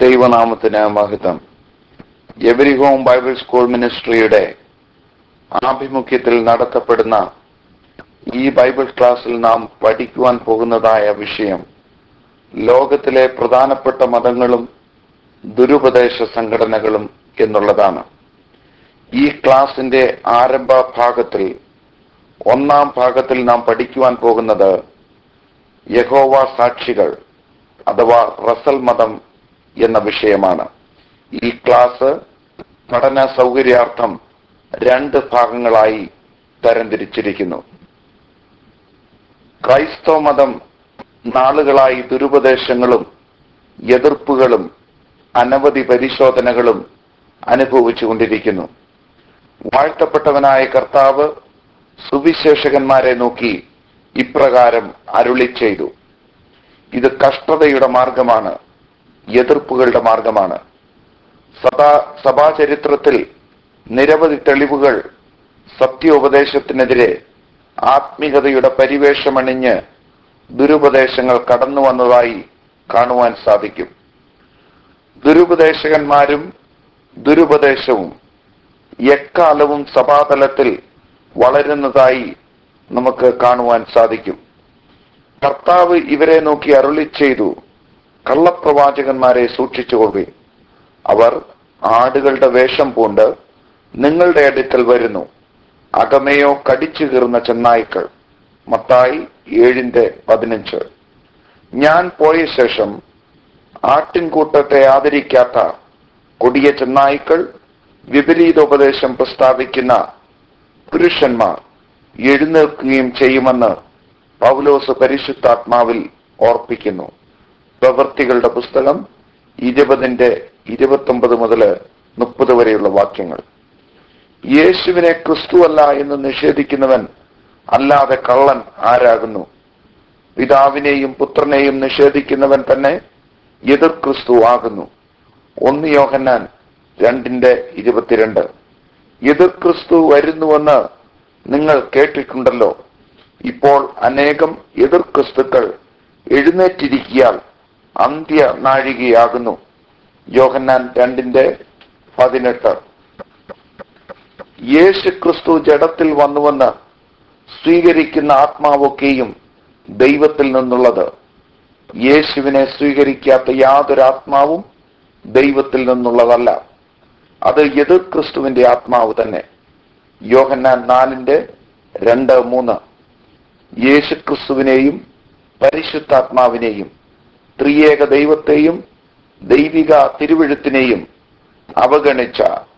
ദൈവനാമത്തിന് മഹിതം every home Bible school മിനിസ്ട്രിയുടെ ആഭിമുഖ്യത്തിൽ നടത്തപ്പെടുന്ന ഈ ബൈബിൾ ക്ലാസ്സിൽ നാം പഠിക്കുവാൻ പോകുന്നതായ വിഷയം ലോകത്തിലെ പ്രധാനപ്പെട്ട മതങ്ങളും ദുരുപദേശ സംഘടനകളും എന്നുള്ളതാണ് ഈ ക്ലാസിന്റെ ആരംഭ ഭാഗത്തിൽ ഒന്നാം ഭാഗത്തിൽ നാം പഠിക്കുവാൻ പോകുന്നത് യഹോവ സാക്ഷികൾ അഥവാ റസൽ മതം എന്ന വിഷയമാണ് ഈ ക്ലാസ് പഠന സൗകര്യാർത്ഥം രണ്ട് ഭാഗങ്ങളായി തരംതിരിച്ചിരിക്കുന്നു ക്രൈസ്തവ മതം നാളുകളായി ദുരുപദേശങ്ങളും എതിർപ്പുകളും അനവധി പരിശോധനകളും അനുഭവിച്ചുകൊണ്ടിരിക്കുന്നു വാഴ്ത്തപ്പെട്ടവനായ കർത്താവ് സുവിശേഷകന്മാരെ നോക്കി ഇപ്രകാരം അരുളി ചെയ്തു ഇത് കഷ്ടതയുടെ മാർഗമാണ് എതിർപ്പുകളുടെ മാർഗമാണ് സദാ സഭാചരിത്രത്തിൽ നിരവധി തെളിവുകൾ സത്യോപദേശത്തിനെതിരെ ആത്മീകതയുടെ പരിവേഷമണിഞ്ഞ് ദുരുപദേശങ്ങൾ കടന്നു വന്നതായി കാണുവാൻ സാധിക്കും ദുരുപദേശകന്മാരും ദുരുപദേശവും എക്കാലവും സഭാതലത്തിൽ വളരുന്നതായി നമുക്ക് കാണുവാൻ സാധിക്കും കർത്താവ് ഇവരെ നോക്കി അരുളി ചെയ്തു കള്ളപ്രവാചകന്മാരെ സൂക്ഷിച്ചുകൊള്ളുകയും അവർ ആടുകളുടെ വേഷം പൂണ്ട് നിങ്ങളുടെ അടുക്കൽ വരുന്നു അകമയോ കടിച്ചു കീറുന്ന ചെന്നായ്ക്കൾ മത്തായി ഏഴിന്റെ പതിനഞ്ച് ഞാൻ പോയ ശേഷം ആട്ടിൻകൂട്ടത്തെ ആദരിക്കാത്ത കൊടിയ ചെന്നായ്ക്കൾ വിപരീതോപദേശം പ്രസ്താവിക്കുന്ന പുരുഷന്മാർ എഴുന്നേൽക്കുകയും ചെയ്യുമെന്ന് പൗലോസ് പരിശുദ്ധാത്മാവിൽ ഓർപ്പിക്കുന്നു പ്രവൃത്തികളുടെ പുസ്തകം ഇരുപതിന്റെ ഇരുപത്തൊമ്പത് മുതൽ മുപ്പത് വരെയുള്ള വാക്യങ്ങൾ യേശുവിനെ ക്രിസ്തുവല്ല എന്ന് നിഷേധിക്കുന്നവൻ അല്ലാതെ കള്ളൻ ആരാകുന്നു പിതാവിനെയും പുത്രനെയും നിഷേധിക്കുന്നവൻ തന്നെ എതിർ ക്രിസ്തു ആകുന്നു ഒന്ന് യോഹന്നാൻ രണ്ടിന്റെ ഇരുപത്തിരണ്ട് എതിർ ക്രിസ്തു വരുന്നുവെന്ന് നിങ്ങൾ കേട്ടിട്ടുണ്ടല്ലോ ഇപ്പോൾ അനേകം എതിർ ക്രിസ്തുക്കൾ എഴുന്നേറ്റിരിക്കിയാൽ അന്ത്യ നാഴികയാകുന്നു യോഹന്നാൻ രണ്ടിന്റെ പതിനെട്ട് യേശു ക്രിസ്തു ജഡത്തിൽ വന്നുവെന്ന് സ്വീകരിക്കുന്ന ആത്മാവൊക്കെയും ദൈവത്തിൽ നിന്നുള്ളത് യേശുവിനെ സ്വീകരിക്കാത്ത യാതൊരു ആത്മാവും ദൈവത്തിൽ നിന്നുള്ളതല്ല അത് എതിർ ക്രിസ്തുവിന്റെ ആത്മാവ് തന്നെ യോഹന്നാൻ നാലിന്റെ രണ്ട് മൂന്ന് യേശു ക്രിസ്തുവിനെയും പരിശുദ്ധാത്മാവിനെയും ത്രിയേക ദൈവത്തെയും ദൈവിക തിരുവഴുത്തിനെയും അവഗണിച്ച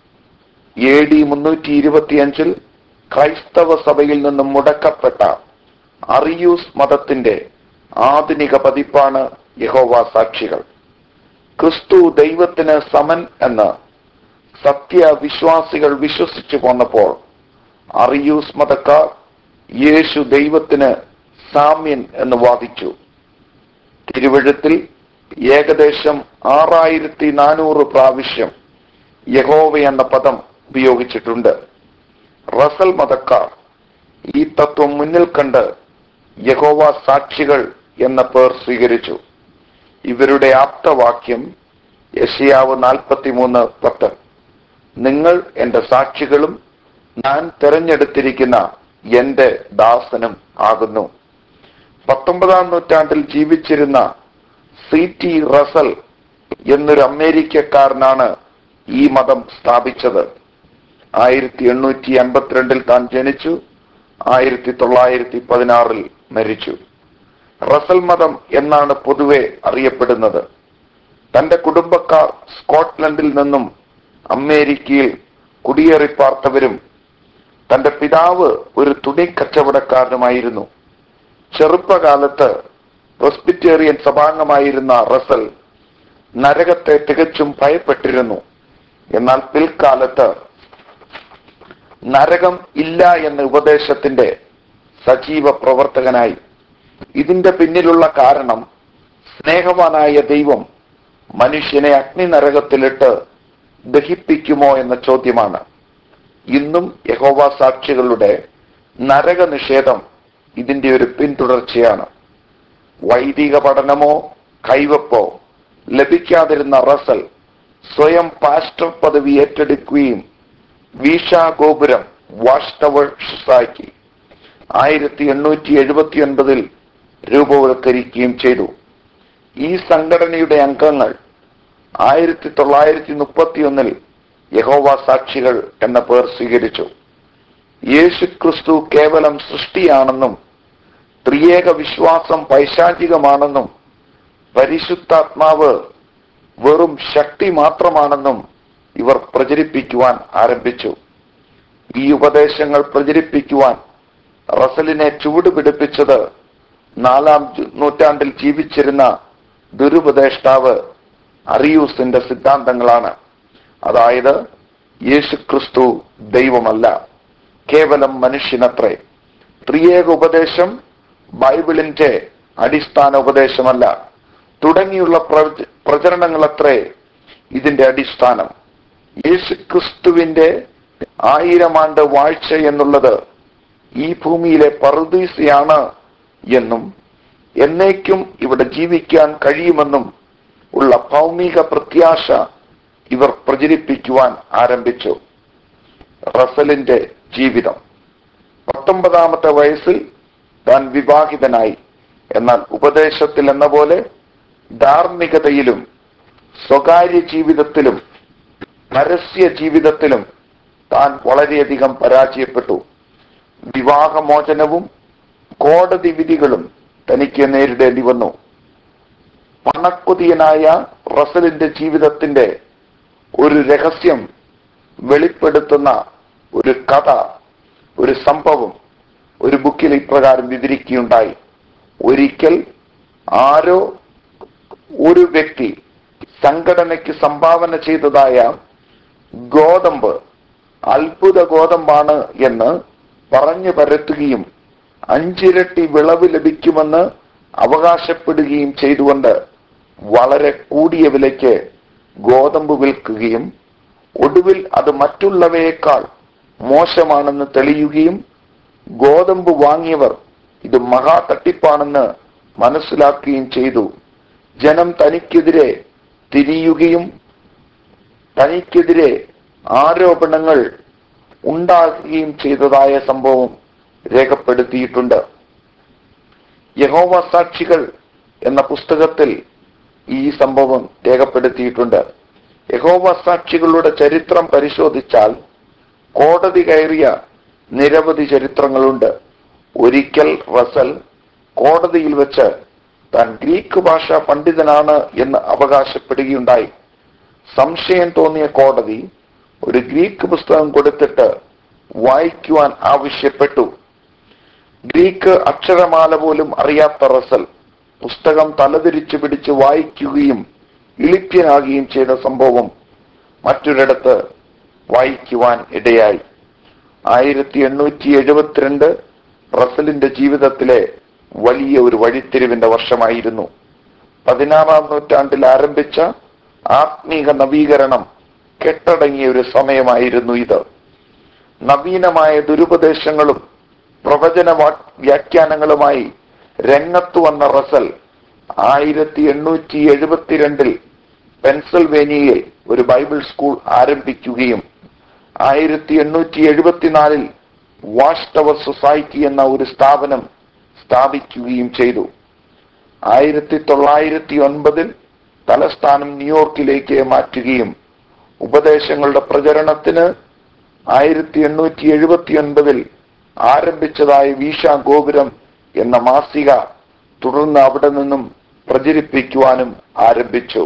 എ ഡി മുന്നൂറ്റി ഇരുപത്തിയഞ്ചിൽ ക്രൈസ്തവ സഭയിൽ നിന്നും മുടക്കപ്പെട്ട അറിയൂസ് മതത്തിന്റെ ആധുനിക പതിപ്പാണ് യഹോവ സാക്ഷികൾ ക്രിസ്തു ദൈവത്തിന് സമൻ എന്ന് സത്യവിശ്വാസികൾ വിശ്വസിച്ചു പോന്നപ്പോൾ അറിയൂസ് മതക്കാർ യേശു ദൈവത്തിന് സാമ്യൻ എന്ന് വാദിച്ചു തിരുവഴുത്തിൽ ഏകദേശം ആറായിരത്തി നാനൂറ് പ്രാവശ്യം യഹോവ എന്ന പദം ഉപയോഗിച്ചിട്ടുണ്ട് റസൽ മതക്കാർ ഈ തത്വം മുന്നിൽ കണ്ട് യഹോവ സാക്ഷികൾ എന്ന പേർ സ്വീകരിച്ചു ഇവരുടെ ആപ്തവാക്യം യശയാവ് നാൽപ്പത്തിമൂന്ന് പത്ത് നിങ്ങൾ എന്റെ സാക്ഷികളും ഞാൻ തെരഞ്ഞെടുത്തിരിക്കുന്ന എന്റെ ദാസനും ആകുന്നു പത്തൊമ്പതാം നൂറ്റാണ്ടിൽ ജീവിച്ചിരുന്ന സി ടി റസൽ എന്നൊരു അമേരിക്കക്കാരനാണ് ഈ മതം സ്ഥാപിച്ചത് ആയിരത്തി എണ്ണൂറ്റി അൻപത്തിരണ്ടിൽ താൻ ജനിച്ചു ആയിരത്തി തൊള്ളായിരത്തി പതിനാറിൽ മരിച്ചു റസൽ മതം എന്നാണ് പൊതുവെ അറിയപ്പെടുന്നത് തന്റെ കുടുംബക്കാർ സ്കോട്ട്ലൻഡിൽ നിന്നും അമേരിക്കയിൽ കുടിയേറി പാർത്തവരും തന്റെ പിതാവ് ഒരു തുണി കച്ചവടക്കാരനുമായിരുന്നു ചെറുപ്പകാലത്ത് പ്രൊസ്പിറ്റേറിയൻ സഭാംഗമായിരുന്ന റസൽ നരകത്തെ തികച്ചും ഭയപ്പെട്ടിരുന്നു എന്നാൽ പിൽക്കാലത്ത് നരകം ഇല്ല എന്ന ഉപദേശത്തിന്റെ സജീവ പ്രവർത്തകനായി ഇതിന്റെ പിന്നിലുള്ള കാരണം സ്നേഹവാനായ ദൈവം മനുഷ്യനെ അഗ്നി നരകത്തിലിട്ട് ദഹിപ്പിക്കുമോ എന്ന ചോദ്യമാണ് ഇന്നും യഹോവ സാക്ഷികളുടെ നരക നിഷേധം ഇതിന്റെ ഒരു പിന്തുടർച്ചയാണ് വൈദിക പഠനമോ കൈവപ്പോ ലഭിക്കാതിരുന്ന റസൽ സ്വയം പാസ്റ്റർ പദവി ഏറ്റെടുക്കുകയും വീഷ ഗോപുരം വാച്ച് ടവർ സൊസൈറ്റി ആയിരത്തി എണ്ണൂറ്റി എഴുപത്തി ഒൻപതിൽ രൂപവൽക്കരിക്കുകയും ചെയ്തു ഈ സംഘടനയുടെ അംഗങ്ങൾ ആയിരത്തി തൊള്ളായിരത്തി മുപ്പത്തിയൊന്നിൽ യഹോവ സാക്ഷികൾ എന്ന പേർ സ്വീകരിച്ചു യേശു ക്രിസ്തു കേവലം സൃഷ്ടിയാണെന്നും ത്രിയേക വിശ്വാസം പൈശാചികമാണെന്നും പരിശുദ്ധാത്മാവ് വെറും ശക്തി മാത്രമാണെന്നും ഇവർ പ്രചരിപ്പിക്കുവാൻ ആരംഭിച്ചു ഈ ഉപദേശങ്ങൾ പ്രചരിപ്പിക്കുവാൻ റസലിനെ ചുവടുപിടിപ്പിച്ചത് നാലാം ജു- നൂറ്റാണ്ടിൽ ജീവിച്ചിരുന്ന ദുരുപദേഷ്ടാവ് അറിയൂസിന്റെ സിദ്ധാന്തങ്ങളാണ് അതായത് യേശുക്രിസ്തു ദൈവമല്ല കേവലം മനുഷ്യനത്രേ ത്രിയേക ഉപദേശം ബൈബിളിന്റെ അടിസ്ഥാന ഉപദേശമല്ല തുടങ്ങിയുള്ള പ്രവച- പ്രചരണങ്ങളത്രേ ഇതിന്റെ അടിസ്ഥാനം യേശുക്രിസ്തുവിന്റെ ആയിരം ആണ്ട് വാഴ്ച എന്നുള്ളത് ഈ ഭൂമിയിലെ പറുദീസയാണ് എന്നും എന്നേക്കും ഇവിടെ ജീവിക്കാൻ കഴിയുമെന്നും ഉള്ള ഭൗമിക പ്രത്യാശ ഇവർ പ്രചരിപ്പിക്കുവാൻ ആരംഭിച്ചു റസലിന്റെ ജീവിതം പത്തൊമ്പതാമത്തെ വയസ്സിൽ താൻ വിവാഹിതനായി എന്നാൽ ഉപദേശത്തിൽ എന്ന പോലെ ധാർമ്മികതയിലും സ്വകാര്യ ജീവിതത്തിലും പരസ്യ ജീവിതത്തിലും താൻ വളരെയധികം പരാജയപ്പെട്ടു വിവാഹമോചനവും കോടതി വിധികളും തനിക്ക് നേരിടേണ്ടി വന്നു പണക്കൊതിയനായ റസലിന്റെ ജീവിതത്തിന്റെ ഒരു രഹസ്യം വെളിപ്പെടുത്തുന്ന ഒരു കഥ ഒരു സംഭവം ഒരു ബുക്കിൽ ഇപ്രകാരം വിവരിക്കുകയുണ്ടായി ഒരിക്കൽ ആരോ ഒരു വ്യക്തി സംഘടനയ്ക്ക് സംഭാവന ചെയ്തതായ ഗോതമ്പ് അത്ഭുത ഗോതമ്പാണ് എന്ന് പറഞ്ഞു പരത്തുകയും അഞ്ചിരട്ടി വിളവ് ലഭിക്കുമെന്ന് അവകാശപ്പെടുകയും ചെയ്തുകൊണ്ട് വളരെ കൂടിയ വിലയ്ക്ക് ഗോതമ്പ് വിൽക്കുകയും ഒടുവിൽ അത് മറ്റുള്ളവയേക്കാൾ മോശമാണെന്ന് തെളിയുകയും ഗോതമ്പ് വാങ്ങിയവർ ഇത് മഹാ തട്ടിപ്പാണെന്ന് മനസ്സിലാക്കുകയും ചെയ്തു ജനം തനിക്കെതിരെ തിരിയുകയും തനിക്കെതിരെ ആരോപണങ്ങൾ ഉണ്ടാക്കുകയും ചെയ്തതായ സംഭവം രേഖപ്പെടുത്തിയിട്ടുണ്ട് യഹോവ സാക്ഷികൾ എന്ന പുസ്തകത്തിൽ ഈ സംഭവം രേഖപ്പെടുത്തിയിട്ടുണ്ട് യഹോവ സാക്ഷികളുടെ ചരിത്രം പരിശോധിച്ചാൽ കോടതി കയറിയ നിരവധി ചരിത്രങ്ങളുണ്ട് ഒരിക്കൽ റസൽ കോടതിയിൽ വെച്ച് താൻ ഗ്രീക്ക് ഭാഷാ പണ്ഡിതനാണ് എന്ന് അവകാശപ്പെടുകയുണ്ടായി സംശയം തോന്നിയ കോടതി ഒരു ഗ്രീക്ക് പുസ്തകം കൊടുത്തിട്ട് വായിക്കുവാൻ ആവശ്യപ്പെട്ടു ഗ്രീക്ക് അക്ഷരമാല പോലും അറിയാത്ത റസൽ പുസ്തകം തലതിരിച്ചു പിടിച്ച് വായിക്കുകയും ഇളിപ്യനാകുകയും ചെയ്ത സംഭവം മറ്റൊരിടത്ത് വായിക്കുവാൻ ഇടയായി ആയിരത്തി എണ്ണൂറ്റി എഴുപത്തിരണ്ട് റസലിന്റെ ജീവിതത്തിലെ വലിയ ഒരു വഴിത്തിരിവിന്റെ വർഷമായിരുന്നു പതിനാറാം നൂറ്റാണ്ടിൽ ആരംഭിച്ച ആത്മീക നവീകരണം കെട്ടടങ്ങിയ ഒരു സമയമായിരുന്നു ഇത് നവീനമായ ദുരുപദേശങ്ങളും പ്രവചന വാ- വ്യാഖ്യാനങ്ങളുമായി രംഗത്തു വന്ന റസൽ ആയിരത്തി എണ്ണൂറ്റി എഴുപത്തിരണ്ടിൽ പെൻസിൽവേനിയയിൽ ഒരു ബൈബിൾ സ്കൂൾ ആരംഭിക്കുകയും ആയിരത്തി എണ്ണൂറ്റി എഴുപത്തിനാലിൽ വാഷ് ടവർ സൊസൈറ്റി എന്ന ഒരു സ്ഥാപനം സ്ഥാപിക്കുകയും ചെയ്തു ആയിരത്തി തൊള്ളായിരത്തി ഒൻപതിൽ തലസ്ഥാനം ന്യൂയോർക്കിലേക്ക് മാറ്റുകയും ഉപദേശങ്ങളുടെ പ്രചരണത്തിന് ആയിരത്തി എണ്ണൂറ്റി എഴുപത്തി ഒൻപതിൽ ആരംഭിച്ചതായ വീഷ ഗോപുരം എന്ന മാസിക തുടർന്ന് അവിടെ നിന്നും പ്രചരിപ്പിക്കുവാനും ആരംഭിച്ചു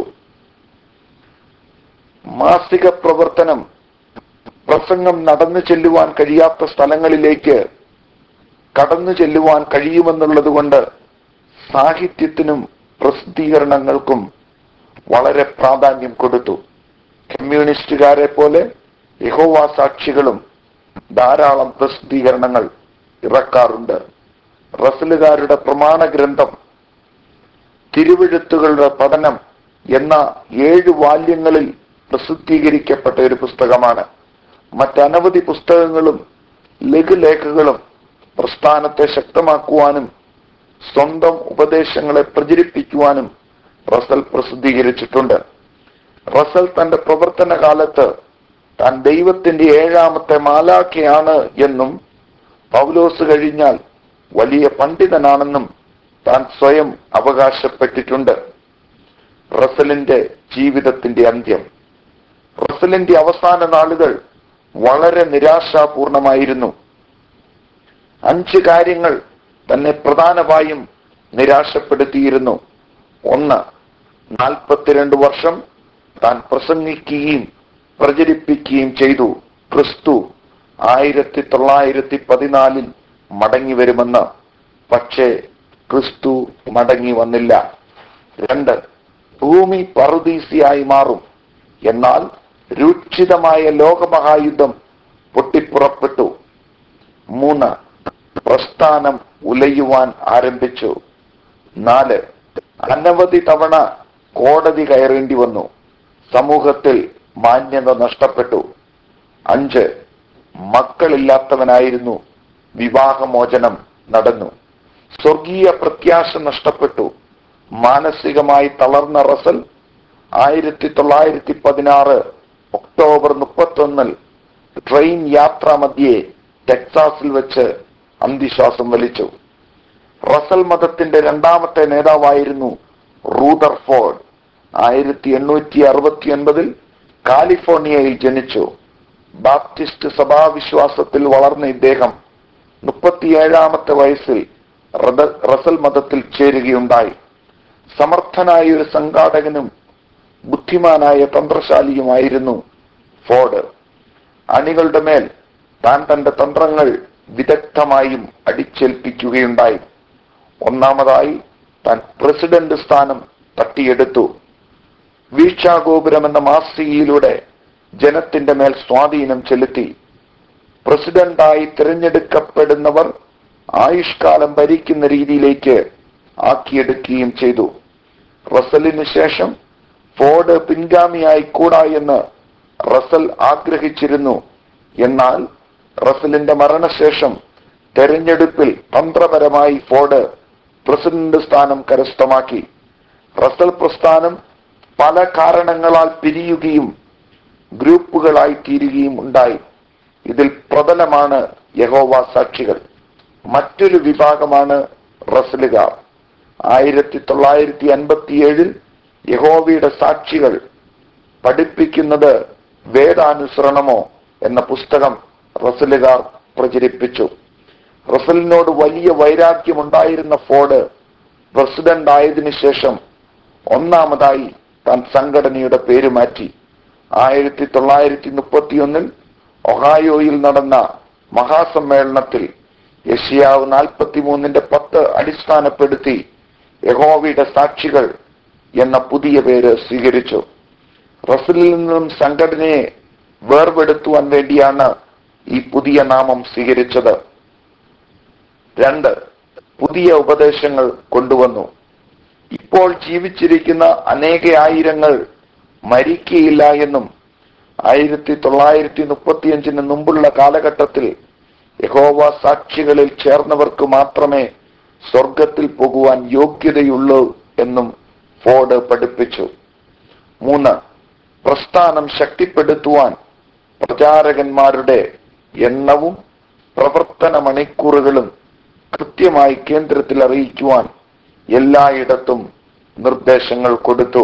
മാസിക പ്രവർത്തനം പ്രസംഗം നടന്നു ചെല്ലുവാൻ കഴിയാത്ത സ്ഥലങ്ങളിലേക്ക് കടന്നു ചെല്ലുവാൻ കഴിയുമെന്നുള്ളത് കൊണ്ട് സാഹിത്യത്തിനും പ്രസിദ്ധീകരണങ്ങൾക്കും വളരെ പ്രാധാന്യം കൊടുത്തു കമ്മ്യൂണിസ്റ്റുകാരെ പോലെ യഹോവ സാക്ഷികളും ധാരാളം പ്രസിദ്ധീകരണങ്ങൾ ഇറക്കാറുണ്ട് റസലുകാരുടെ പ്രമാണ ഗ്രന്ഥം തിരുവെഴുത്തുകളുടെ പഠനം എന്ന ഏഴ് വാല്യങ്ങളിൽ പ്രസിദ്ധീകരിക്കപ്പെട്ട ഒരു പുസ്തകമാണ് മറ്റനവധി പുസ്തകങ്ങളും ലഘുലേഖകളും പ്രസ്ഥാനത്തെ ശക്തമാക്കുവാനും സ്വന്തം ഉപദേശങ്ങളെ പ്രചരിപ്പിക്കുവാനും റസൽ പ്രസിദ്ധീകരിച്ചിട്ടുണ്ട് റസൽ തന്റെ പ്രവർത്തന കാലത്ത് താൻ ദൈവത്തിന്റെ ഏഴാമത്തെ മാലാഖയാണ് എന്നും പൗലോസ് കഴിഞ്ഞാൽ വലിയ പണ്ഡിതനാണെന്നും താൻ സ്വയം അവകാശപ്പെട്ടിട്ടുണ്ട് റസലിന്റെ ജീവിതത്തിന്റെ അന്ത്യം റസലിന്റെ അവസാന നാളുകൾ വളരെ നിരാശാപൂർണമായിരുന്നു അഞ്ച് കാര്യങ്ങൾ തന്നെ പ്രധാനമായും നിരാശപ്പെടുത്തിയിരുന്നു ഒന്ന് നാൽപ്പത്തിരണ്ട് വർഷം താൻ പ്രസംഗിക്കുകയും പ്രചരിപ്പിക്കുകയും ചെയ്തു ക്രിസ്തു ആയിരത്തി തൊള്ളായിരത്തി പതിനാലിൽ മടങ്ങി വരുമെന്ന് പക്ഷേ ക്രിസ്തു മടങ്ങി വന്നില്ല രണ്ട് ഭൂമി പറുദീസിയായി മാറും എന്നാൽ രൂക്ഷിതമായ ലോകമഹായുദ്ധം പൊട്ടിപ്പുറപ്പെട്ടു മൂന്ന് പ്രസ്ഥാനം ഉലയുവാൻ ആരംഭിച്ചു നാല് അനവധി തവണ കോടതി കയറേണ്ടി വന്നു സമൂഹത്തിൽ മാന്യത നഷ്ടപ്പെട്ടു അഞ്ച് മക്കളില്ലാത്തവനായിരുന്നു വിവാഹമോചനം നടന്നു സ്വർഗീയ പ്രത്യാശ നഷ്ടപ്പെട്ടു മാനസികമായി തളർന്ന റസൽ ആയിരത്തി തൊള്ളായിരത്തി പതിനാറ് ഒക്ടോബർ മുപ്പത്തൊന്നിൽ ട്രെയിൻ യാത്രാ മധ്യേ ടെക്സാസിൽ വെച്ച് അന്തിശ്വാസം വലിച്ചു റസൽ മതത്തിന്റെ രണ്ടാമത്തെ നേതാവായിരുന്നു റൂദർ ഫോർഡ് ആയിരത്തി എണ്ണൂറ്റി അറുപത്തി ഒൻപതിൽ കാലിഫോർണിയയിൽ ജനിച്ചു ബാപ്റ്റിസ്റ്റ് സഭാവിശ്വാസത്തിൽ വളർന്ന ഇദ്ദേഹം മുപ്പത്തിയേഴാമത്തെ വയസ്സിൽ റദ- റസൽ മതത്തിൽ ചേരുകയുണ്ടായി സമർത്ഥനായ ഒരു സംഘാടകനും ബുദ്ധിമാനായ തന്ത്രശാലിയുമായിരുന്നു ഫോർഡ് അണികളുടെ മേൽ താൻ തന്റെ തന്ത്രങ്ങൾ വിദഗ്ധമായും അടിച്ചേൽപ്പിക്കുകയുണ്ടായി ഒന്നാമതായി താൻ പ്രസിഡന്റ് സ്ഥാനം തട്ടിയെടുത്തു വീക്ഷാഗോപുരം എന്ന മാസികയിലൂടെ ജനത്തിന്റെ മേൽ സ്വാധീനം ചെലുത്തി പ്രസിഡന്റായി തിരഞ്ഞെടുക്കപ്പെടുന്നവർ ആയുഷ്കാലം ഭരിക്കുന്ന രീതിയിലേക്ക് ആക്കിയെടുക്കുകയും ചെയ്തു റസലിന് ശേഷം ഫോർഡ് പിൻഗാമിയായി കൂടാ എന്ന് റസൽ ആഗ്രഹിച്ചിരുന്നു എന്നാൽ റസലിന്റെ മരണശേഷം തെരഞ്ഞെടുപ്പിൽ തന്ത്രപരമായി ഫോർഡ് പ്രസിഡന്റ് സ്ഥാനം കരസ്ഥമാക്കി റസൽ പ്രസ്ഥാനം പല കാരണങ്ങളാൽ പിരിയുകയും ഗ്രൂപ്പുകളായി തീരുകയും ഉണ്ടായി ഇതിൽ പ്രബലമാണ് യഹോവ സാക്ഷികൾ മറ്റൊരു വിഭാഗമാണ് റസലുകാർ ആയിരത്തി തൊള്ളായിരത്തി അൻപത്തിയേഴിൽ യഹോവയുടെ സാക്ഷികൾ പഠിപ്പിക്കുന്നത് വേദാനുസരണമോ എന്ന പുസ്തകം റസലുകാർ പ്രചരിപ്പിച്ചു റസലിനോട് വലിയ വൈരാഗ്യമുണ്ടായിരുന്ന ഫോർഡ് പ്രസിഡന്റ് ആയതിനു ശേഷം ഒന്നാമതായി താൻ സംഘടനയുടെ പേര് മാറ്റി ആയിരത്തി തൊള്ളായിരത്തി മുപ്പത്തിയൊന്നിൽ ഒഹായോയിൽ നടന്ന മഹാസമ്മേളനത്തിൽ യഷിയാവ് നാൽപ്പത്തിമൂന്നിന്റെ പത്ത് അടിസ്ഥാനപ്പെടുത്തി യഹോവയുടെ സാക്ഷികൾ എന്ന പുതിയ പേര് സ്വീകരിച്ചു റസലിൽ നിന്നും സംഘടനയെ വേർപെടുത്തുവാൻ വേണ്ടിയാണ് ഈ പുതിയ നാമം സ്വീകരിച്ചത് രണ്ട് പുതിയ ഉപദേശങ്ങൾ കൊണ്ടുവന്നു ഇപ്പോൾ ജീവിച്ചിരിക്കുന്ന അനേക ആയിരങ്ങൾ മരിക്കയില്ല എന്നും ആയിരത്തി തൊള്ളായിരത്തി മുപ്പത്തിയഞ്ചിന് മുമ്പുള്ള കാലഘട്ടത്തിൽ യഹോവ സാക്ഷികളിൽ ചേർന്നവർക്ക് മാത്രമേ സ്വർഗത്തിൽ പോകുവാൻ യോഗ്യതയുള്ളൂ എന്നും ഫോർഡ് പഠിപ്പിച്ചു മൂന്ന് പ്രസ്ഥാനം ശക്തിപ്പെടുത്തുവാൻ പ്രചാരകന്മാരുടെ എണ്ണവും പ്രവർത്തന മണിക്കൂറുകളും കൃത്യമായി കേന്ദ്രത്തിൽ അറിയിക്കുവാൻ എല്ലായിടത്തും നിർദ്ദേശങ്ങൾ കൊടുത്തു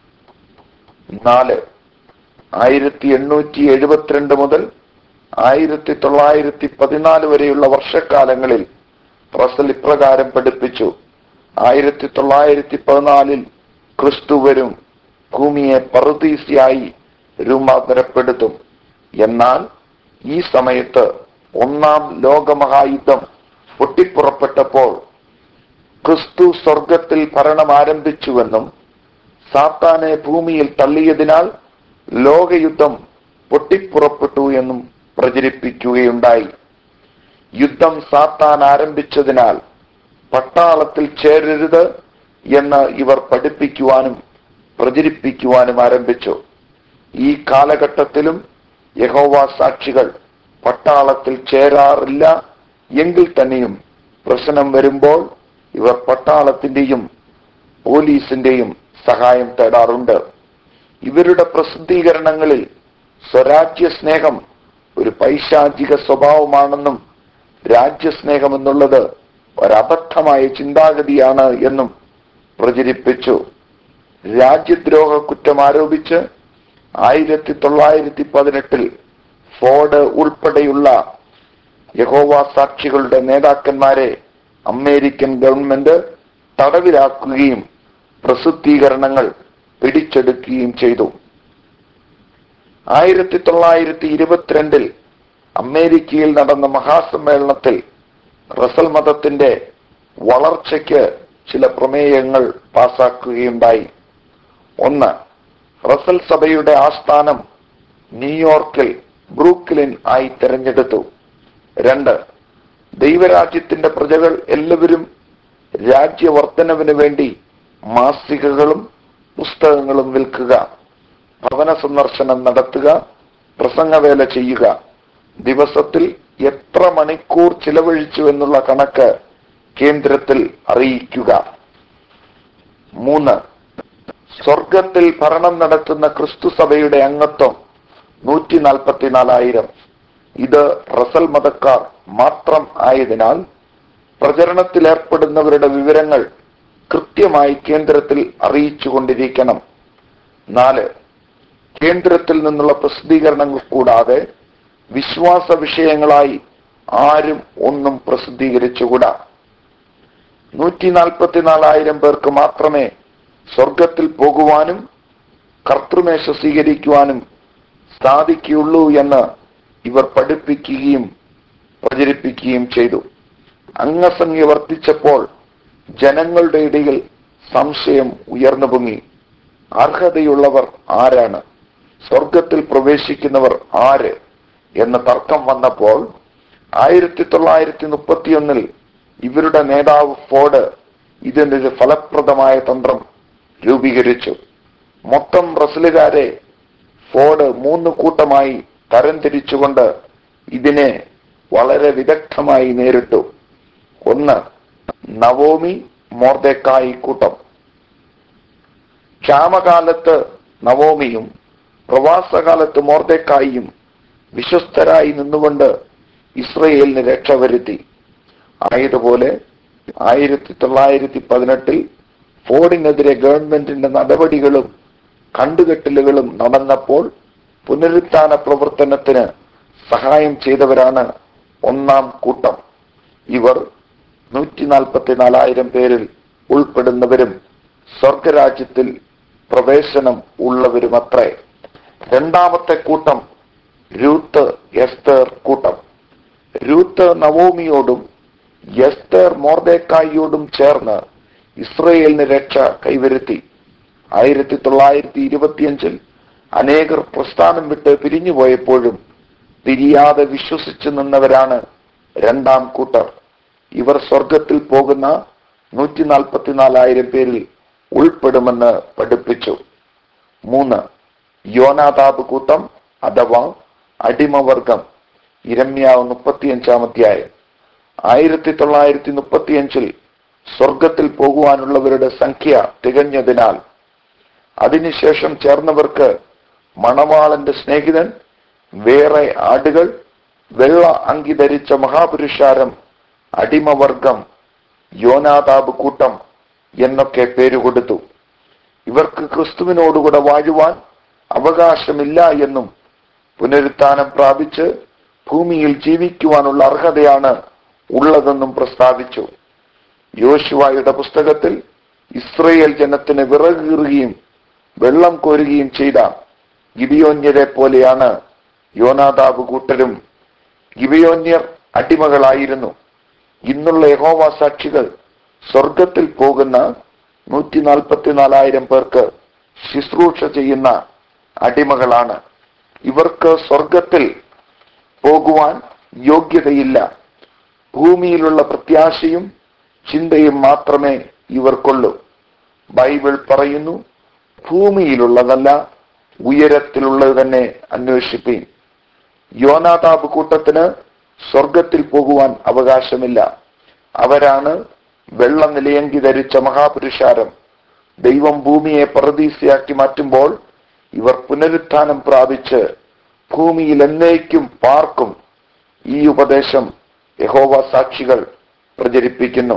നാല് ആയിരത്തി എണ്ണൂറ്റി എഴുപത്തിരണ്ട് മുതൽ ആയിരത്തി തൊള്ളായിരത്തി പതിനാല് വരെയുള്ള വർഷക്കാലങ്ങളിൽ റസൽ ഇപ്രകാരം പഠിപ്പിച്ചു ആയിരത്തി തൊള്ളായിരത്തി പതിനാലിൽ ക്രിസ്തു വരും ഭൂമിയെ പറുദീസിയായി രൂപാന്തരപ്പെടുത്തും എന്നാൽ ഈ സമയത്ത് ഒന്നാം ലോകമഹായുദ്ധം പൊട്ടിപ്പുറപ്പെട്ടപ്പോൾ ക്രിസ്തു സ്വർഗത്തിൽ ഭരണം ആരംഭിച്ചുവെന്നും സാത്താനെ ഭൂമിയിൽ തള്ളിയതിനാൽ ലോകയുദ്ധം പൊട്ടിപ്പുറപ്പെട്ടു എന്നും പ്രചരിപ്പിക്കുകയുണ്ടായി യുദ്ധം സാത്താൻ ആരംഭിച്ചതിനാൽ പട്ടാളത്തിൽ ചേരരുത് എന്ന് ഇവർ പഠിപ്പിക്കുവാനും പ്രചരിപ്പിക്കുവാനും ആരംഭിച്ചു ഈ കാലഘട്ടത്തിലും യഹോവ സാക്ഷികൾ പട്ടാളത്തിൽ ചേരാറില്ല എങ്കിൽ തന്നെയും പ്രശ്നം വരുമ്പോൾ ഇവർ പട്ടാളത്തിന്റെയും പോലീസിന്റെയും സഹായം തേടാറുണ്ട് ഇവരുടെ പ്രസിദ്ധീകരണങ്ങളിൽ സ്വരാജ്യ സ്നേഹം ഒരു പൈശാചിക സ്വഭാവമാണെന്നും രാജ്യസ്നേഹം എന്നുള്ളത് ഒരബദ്ധമായ ചിന്താഗതിയാണ് എന്നും പ്രചരിപ്പിച്ചു രാജ്യദ്രോഹ കുറ്റം ആരോപിച്ച് ആയിരത്തി തൊള്ളായിരത്തി പതിനെട്ടിൽ ഫോർഡ് ഉൾപ്പെടെയുള്ള യഹോവ സാക്ഷികളുടെ നേതാക്കന്മാരെ അമേരിക്കൻ ഗവൺമെന്റ് തടവിലാക്കുകയും പ്രസിദ്ധീകരണങ്ങൾ പിടിച്ചെടുക്കുകയും ചെയ്തു ആയിരത്തി തൊള്ളായിരത്തി ഇരുപത്തിരണ്ടിൽ അമേരിക്കയിൽ നടന്ന മഹാസമ്മേളനത്തിൽ റസൽ മതത്തിന്റെ വളർച്ചയ്ക്ക് ചില പ്രമേയങ്ങൾ പാസാക്കുകയുണ്ടായി ഒന്ന് റസൽ സഭയുടെ ആസ്ഥാനം ന്യൂയോർക്കിൽ ബ്രൂക്ലിൻ ആയി തിരഞ്ഞെടുത്തു രണ്ട് ദൈവരാജ്യത്തിന്റെ പ്രജകൾ എല്ലാവരും രാജ്യവർദ്ധനവിന് വേണ്ടി മാസികകളും പുസ്തകങ്ങളും വിൽക്കുക ഭവന സന്ദർശനം നടത്തുക പ്രസംഗവേല ചെയ്യുക ദിവസത്തിൽ എത്ര മണിക്കൂർ ചിലവഴിച്ചു എന്നുള്ള കണക്ക് കേന്ദ്രത്തിൽ അറിയിക്കുക മൂന്ന് സ്വർഗത്തിൽ ഭരണം നടത്തുന്ന ക്രിസ്തു സഭയുടെ അംഗത്വം നൂറ്റി നാൽപ്പത്തിനാലായിരം ഇത് റസൽ മതക്കാർ മാത്രം ആയതിനാൽ പ്രചരണത്തിൽ ഏർപ്പെടുന്നവരുടെ വിവരങ്ങൾ കൃത്യമായി കേന്ദ്രത്തിൽ അറിയിച്ചുകൊണ്ടിരിക്കണം നാല് കേന്ദ്രത്തിൽ നിന്നുള്ള പ്രസിദ്ധീകരണങ്ങൾ കൂടാതെ വിശ്വാസ വിഷയങ്ങളായി ആരും ഒന്നും പ്രസിദ്ധീകരിച്ചുകൂടാ നൂറ്റി നാൽപ്പത്തിനാലായിരം പേർക്ക് മാത്രമേ സ്വർഗത്തിൽ പോകുവാനും കർത്തൃമേശ സ്വീകരിക്കുവാനും സാധിക്കുകയുള്ളൂ എന്ന് ഇവർ പഠിപ്പിക്കുകയും പ്രചരിപ്പിക്കുകയും ചെയ്തു അംഗസംഖ്യ വർദ്ധിച്ചപ്പോൾ ജനങ്ങളുടെ ഇടയിൽ സംശയം ഉയർന്നു പൊങ്ങി അർഹതയുള്ളവർ ആരാണ് സ്വർഗത്തിൽ പ്രവേശിക്കുന്നവർ ആര് എന്ന തർക്കം വന്നപ്പോൾ ആയിരത്തി തൊള്ളായിരത്തി മുപ്പത്തിയൊന്നിൽ ഇവരുടെ നേതാവ് ഫോർഡ് ഇതിനൊരു ഫലപ്രദമായ തന്ത്രം രൂപീകരിച്ചു മൊത്തം റസലുകാരെ ഫോർഡ് മൂന്ന് കൂട്ടമായി തരംതിരിച്ചുകൊണ്ട് ഇതിനെ വളരെ വിദഗ്ധമായി നേരിട്ടു ഒന്ന് നവോമി മോർദേക്കായി കൂട്ടം ക്ഷാമകാലത്ത് നവോമിയും പ്രവാസകാലത്ത് മോർദേക്കായും വിശ്വസ്തരായി നിന്നുകൊണ്ട് ഇസ്രയേലിന് രക്ഷ വരുത്തി ആയതുപോലെ ആയിരത്തി തൊള്ളായിരത്തി പതിനെട്ടിൽ ഫോർഡിനെതിരെ ഗവൺമെന്റിന്റെ നടപടികളും കണ്ടുകെട്ടലുകളും നടന്നപ്പോൾ പുനരുത്ഥാന പ്രവർത്തനത്തിന് സഹായം ചെയ്തവരാണ് ഒന്നാം കൂട്ടം ഇവർ നൂറ്റി നാൽപ്പത്തിനാലായിരം പേരിൽ ഉൾപ്പെടുന്നവരും സ്വർഗരാജ്യത്തിൽ പ്രവേശനം ഉള്ളവരുമത്രേ രണ്ടാമത്തെ കൂട്ടം രൂത്ത് എസ്തർ കൂട്ടം രൂത്ത് നവോമിയോടും എസ്തർ മോർദേക്കായിയോടും ചേർന്ന് ഇസ്രയേലിന് രക്ഷ കൈവരുത്തി ആയിരത്തി തൊള്ളായിരത്തി ഇരുപത്തിയഞ്ചിൽ അനേകർ പ്രസ്ഥാനം വിട്ട് പിരിഞ്ഞുപോയപ്പോഴും പിരിയാതെ വിശ്വസിച്ചു നിന്നവരാണ് രണ്ടാം കൂട്ടർ ഇവർ സ്വർഗത്തിൽ പോകുന്ന നൂറ്റി നാൽപ്പത്തിനാലായിരം പേരിൽ ഉൾപ്പെടുമെന്ന് പഠിപ്പിച്ചു മൂന്ന് യോനാതാബ് കൂട്ടം അഥവാ അടിമവർഗം ഇരമ്യാവ് മുപ്പത്തിയഞ്ചാം അധ്യായം ആയിരത്തി തൊള്ളായിരത്തി മുപ്പത്തിയഞ്ചിൽ സ്വർഗത്തിൽ പോകുവാനുള്ളവരുടെ സംഖ്യ തികഞ്ഞതിനാൽ അതിനുശേഷം ചേർന്നവർക്ക് മണവാളന്റെ സ്നേഹിതൻ വേറെ ആടുകൾ വെള്ള അങ്കി ധരിച്ച മഹാപുരുഷാരം അടിമവർഗം യോനാതാബ് കൂട്ടം എന്നൊക്കെ പേരുകൊടുത്തു ഇവർക്ക് ക്രിസ്തുവിനോടുകൂടെ വാഴുവാൻ അവകാശമില്ല എന്നും പുനരുത്ഥാനം പ്രാപിച്ച് ഭൂമിയിൽ ജീവിക്കുവാനുള്ള അർഹതയാണ് ഉള്ളതെന്നും പ്രസ്താവിച്ചു യോശുവായുടെ പുസ്തകത്തിൽ ഇസ്രയേൽ ജനത്തിന് വിറകീറുകയും വെള്ളം കോരുകയും ചെയ്ത ഗിബിയോന്യരെ പോലെയാണ് യോനാദാബ് കൂട്ടരും ഗിബിയോന്യർ അടിമകളായിരുന്നു ഇന്നുള്ള യഹോവ സാക്ഷികൾ സ്വർഗത്തിൽ പോകുന്ന നൂറ്റി നാൽപ്പത്തിനാലായിരം പേർക്ക് ശുശ്രൂഷ ചെയ്യുന്ന അടിമകളാണ് ഇവർക്ക് സ്വർഗത്തിൽ പോകുവാൻ യോഗ്യതയില്ല ഭൂമിയിലുള്ള പ്രത്യാശയും ചിന്തയും മാത്രമേ ഇവർക്കുള്ളൂ ബൈബിൾ പറയുന്നു ഭൂമിയിലുള്ളതല്ല ഉയരത്തിലുള്ളത് തന്നെ അന്വേഷിപ്പീൻ യോനാതാബ് കൂട്ടത്തിന് സ്വർഗത്തിൽ പോകുവാൻ അവകാശമില്ല അവരാണ് വെള്ള നിലയങ്കി ധരിച്ച മഹാപുരുഷാരം ദൈവം ഭൂമിയെ പറദീസയാക്കി മാറ്റുമ്പോൾ ഇവർ പുനരുത്ഥാനം പ്രാപിച്ച് ഭൂമിയിൽ എന്നേക്കും പാർക്കും ഈ ഉപദേശം യഹോവ സാക്ഷികൾ പ്രചരിപ്പിക്കുന്നു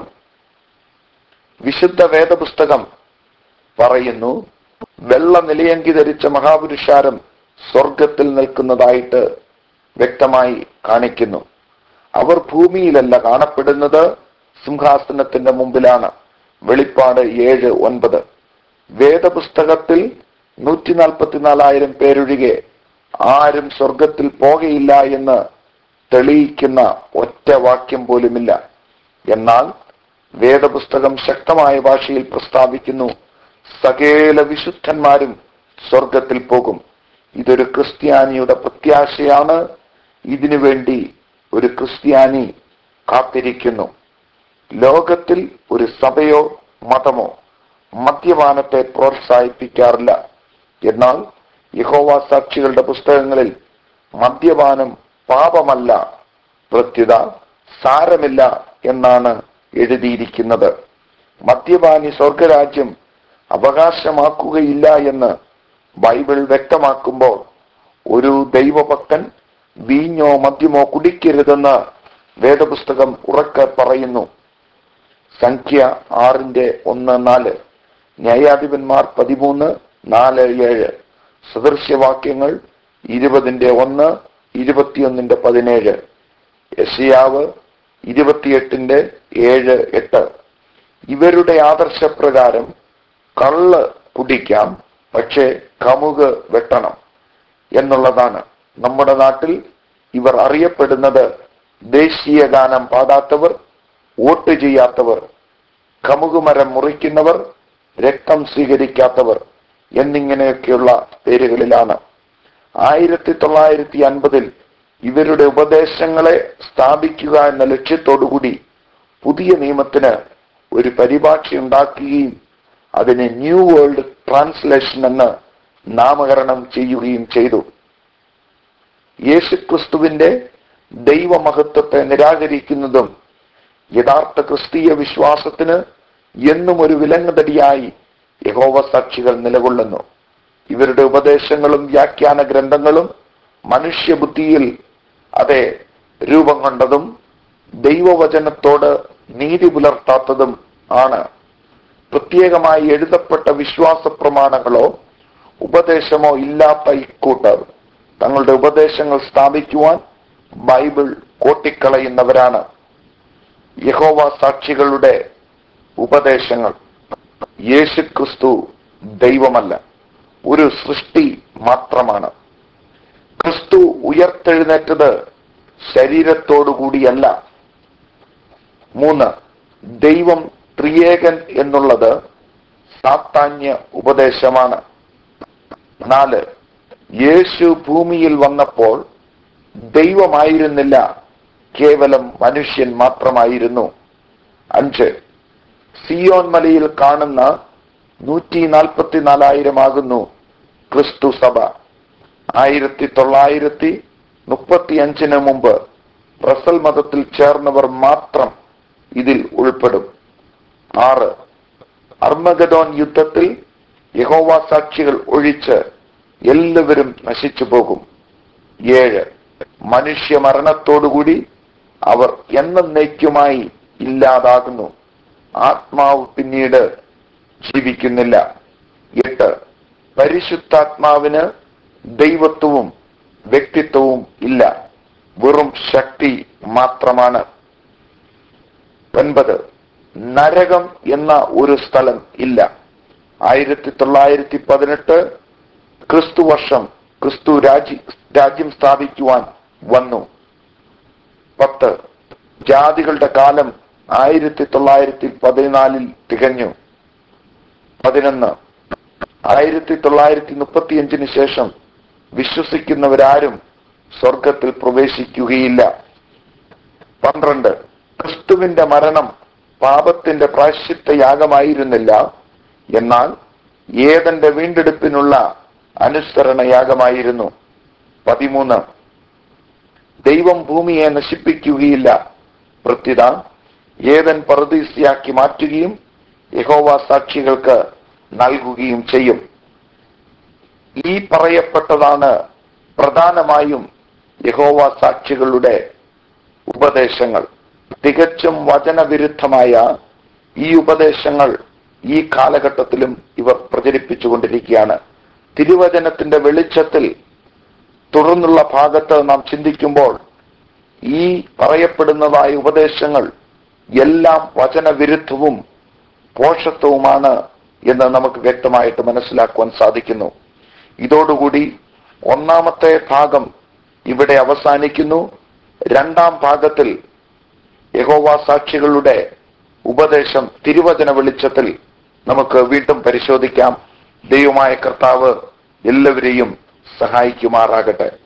വിശുദ്ധ വേദപുസ്തകം പറയുന്നു വെള്ള നിലയങ്കി ധരിച്ച മഹാപുരുഷാരം സ്വർഗത്തിൽ നിൽക്കുന്നതായിട്ട് വ്യക്തമായി കാണിക്കുന്നു അവർ ഭൂമിയിലല്ല കാണപ്പെടുന്നത് സിംഹാസനത്തിന്റെ മുമ്പിലാണ് വെളിപ്പാട് ഏഴ് ഒൻപത് വേദപുസ്തകത്തിൽ നൂറ്റി നാൽപ്പത്തിനാലായിരം പേരൊഴികെ ആരും സ്വർഗത്തിൽ പോകയില്ല എന്ന് തെളിയിക്കുന്ന ഒറ്റ വാക്യം പോലുമില്ല എന്നാൽ വേദപുസ്തകം ശക്തമായ ഭാഷയിൽ പ്രസ്താവിക്കുന്നു സകേല വിശുദ്ധന്മാരും സ്വർഗത്തിൽ പോകും ഇതൊരു ക്രിസ്ത്യാനിയുടെ പ്രത്യാശയാണ് ഇതിനു വേണ്ടി ഒരു ക്രിസ്ത്യാനി കാത്തിരിക്കുന്നു ലോകത്തിൽ ഒരു സഭയോ മതമോ മദ്യപാനത്തെ പ്രോത്സാഹിപ്പിക്കാറില്ല എന്നാൽ യഹോവ സാക്ഷികളുടെ പുസ്തകങ്ങളിൽ മദ്യപാനം പാപമല്ല പ്രത്യുത സാരമില്ല എന്നാണ് എഴുതിയിരിക്കുന്നത് മദ്യപാനി സ്വർഗരാജ്യം അവകാശമാക്കുകയില്ല എന്ന് ബൈബിൾ വ്യക്തമാക്കുമ്പോൾ ഒരു ദൈവഭക്തൻ വീഞ്ഞോ മദ്യമോ കുടിക്കരുതെന്ന് വേദപുസ്തകം ഉറക്കെ പറയുന്നു സംഖ്യ ആറിന്റെ ഒന്ന് നാല് ന്യായാധിപന്മാർ പതിമൂന്ന് നാല് ഏഴ് സദൃശ്യവാക്യങ്ങൾ ഇരുപതിന്റെ ഒന്ന് ഇരുപത്തിയൊന്നിന്റെ പതിനേഴ് യശയാവ് ഇരുപത്തിയെട്ടിന്റെ ഏഴ് എട്ട് ഇവരുടെ ആദർശപ്രകാരം കള്ള് കുടിക്കാം പക്ഷേ കമുക് വെട്ടണം എന്നുള്ളതാണ് നമ്മുടെ നാട്ടിൽ ഇവർ അറിയപ്പെടുന്നത് ദേശീയ ഗാനം പാടാത്തവർ വോട്ട് ചെയ്യാത്തവർ കമുകുമരം മുറിക്കുന്നവർ രക്തം സ്വീകരിക്കാത്തവർ എന്നിങ്ങനെയൊക്കെയുള്ള പേരുകളിലാണ് ആയിരത്തി തൊള്ളായിരത്തി അൻപതിൽ ഇവരുടെ ഉപദേശങ്ങളെ സ്ഥാപിക്കുക എന്ന ലക്ഷ്യത്തോടുകൂടി പുതിയ നിയമത്തിന് ഒരു പരിഭാഷ ഉണ്ടാക്കുകയും അതിനെ ന്യൂ വേൾഡ് ട്രാൻസ്ലേഷൻ എന്ന് നാമകരണം ചെയ്യുകയും ചെയ്തു യേശുക്രിസ്തുവിന്റെ ദൈവമഹത്വത്തെ നിരാകരിക്കുന്നതും യഥാർത്ഥ ക്രിസ്തീയ വിശ്വാസത്തിന് എന്നും ഒരു വിലങ്ങുതടിയായി യഹോവ സാക്ഷികൾ നിലകൊള്ളുന്നു ഇവരുടെ ഉപദേശങ്ങളും വ്യാഖ്യാന ഗ്രന്ഥങ്ങളും മനുഷ്യബുദ്ധിയിൽ അതെ രൂപം കൊണ്ടതും ദൈവവചനത്തോട് നീതി പുലർത്താത്തതും ആണ് പ്രത്യേകമായി എഴുതപ്പെട്ട വിശ്വാസ പ്രമാണങ്ങളോ ഉപദേശമോ ഇല്ലാത്ത ഇക്കൂട്ടർ തങ്ങളുടെ ഉപദേശങ്ങൾ സ്ഥാപിക്കുവാൻ ബൈബിൾ കോട്ടിക്കളയുന്നവരാണ് യഹോവ സാക്ഷികളുടെ ഉപദേശങ്ങൾ യേശുക്രിസ്തു ദൈവമല്ല ഒരു സൃഷ്ടി മാത്രമാണ് ക്രിസ്തു ഉയർത്തെഴുന്നേറ്റത് ശരീരത്തോടുകൂടിയല്ല മൂന്ന് ദൈവം ത്രിയേകൻ എന്നുള്ളത് സാത്താന്യ ഉപദേശമാണ് നാല് യേശു ഭൂമിയിൽ വന്നപ്പോൾ ദൈവമായിരുന്നില്ല കേവലം മനുഷ്യൻ മാത്രമായിരുന്നു അഞ്ച് സിയോൻ മലയിൽ കാണുന്ന നൂറ്റി നാൽപ്പത്തിനാലായിരം ആകുന്നു ക്രിസ്തു സഭ ആയിരത്തി തൊള്ളായിരത്തി മുപ്പത്തി അഞ്ചിന് മുമ്പ് റസൽ മതത്തിൽ ചേർന്നവർ മാത്രം ഇതിൽ ഉൾപ്പെടും ആറ് അർമഗദോൻ യുദ്ധത്തിൽ യഹോവ സാക്ഷികൾ ഒഴിച്ച് എല്ലാവരും നശിച്ചു പോകും ഏഴ് മനുഷ്യ മരണത്തോടുകൂടി അവർ എന്നേക്കുമായി ഇല്ലാതാകുന്നു ആത്മാവ് പിന്നീട് ജീവിക്കുന്നില്ല എട്ട് പരിശുദ്ധാത്മാവിന് ദൈവത്വവും വ്യക്തിത്വവും ഇല്ല വെറും ശക്തി മാത്രമാണ് ഒൻപത് നരകം എന്ന ഒരു സ്ഥലം ഇല്ല ആയിരത്തി തൊള്ളായിരത്തി പതിനെട്ട് ക്രിസ്തു വർഷം ക്രിസ്തു രാജി രാജ്യം സ്ഥാപിക്കുവാൻ വന്നു പത്ത് ജാതികളുടെ കാലം ആയിരത്തി തൊള്ളായിരത്തി പതിനാലിൽ തികഞ്ഞു പതിനൊന്ന് ആയിരത്തി തൊള്ളായിരത്തി മുപ്പത്തിയഞ്ചിന് ശേഷം വിശ്വസിക്കുന്നവരാരും സ്വർഗത്തിൽ പ്രവേശിക്കുകയില്ല പന്ത്രണ്ട് ക്രിസ്തുവിന്റെ മരണം പാപത്തിന്റെ പ്രാശ്ചിത്ത യാഗമായിരുന്നില്ല എന്നാൽ ഏതന്റെ വീണ്ടെടുപ്പിനുള്ള അനുസരണ യാഗമായിരുന്നു പതിമൂന്ന് ദൈവം ഭൂമിയെ നശിപ്പിക്കുകയില്ല പ്രത്യുത ഏതൻ പറുദീസിയാക്കി മാറ്റുകയും യഹോവ സാക്ഷികൾക്ക് നൽകുകയും ചെയ്യും ഈ പറയപ്പെട്ടതാണ് പ്രധാനമായും യഹോവ സാക്ഷികളുടെ ഉപദേശങ്ങൾ തികച്ചും വചനവിരുദ്ധമായ ഈ ഉപദേശങ്ങൾ ഈ കാലഘട്ടത്തിലും ഇവർ പ്രചരിപ്പിച്ചുകൊണ്ടിരിക്കുകയാണ് തിരുവചനത്തിന്റെ വെളിച്ചത്തിൽ തുടർന്നുള്ള ഭാഗത്ത് നാം ചിന്തിക്കുമ്പോൾ ഈ പറയപ്പെടുന്നതായ ഉപദേശങ്ങൾ എല്ലാം വചനവിരുദ്ധവും പോഷത്വവുമാണ് എന്ന് നമുക്ക് വ്യക്തമായിട്ട് മനസ്സിലാക്കുവാൻ സാധിക്കുന്നു ഇതോടുകൂടി ഒന്നാമത്തെ ഭാഗം ഇവിടെ അവസാനിക്കുന്നു രണ്ടാം ഭാഗത്തിൽ യഹോവ സാക്ഷികളുടെ ഉപദേശം തിരുവചന വെളിച്ചത്തിൽ നമുക്ക് വീണ്ടും പരിശോധിക്കാം ദൈവമായ കർത്താവ് എല്ലാവരെയും സഹായിക്കുമാറാകട്ടെ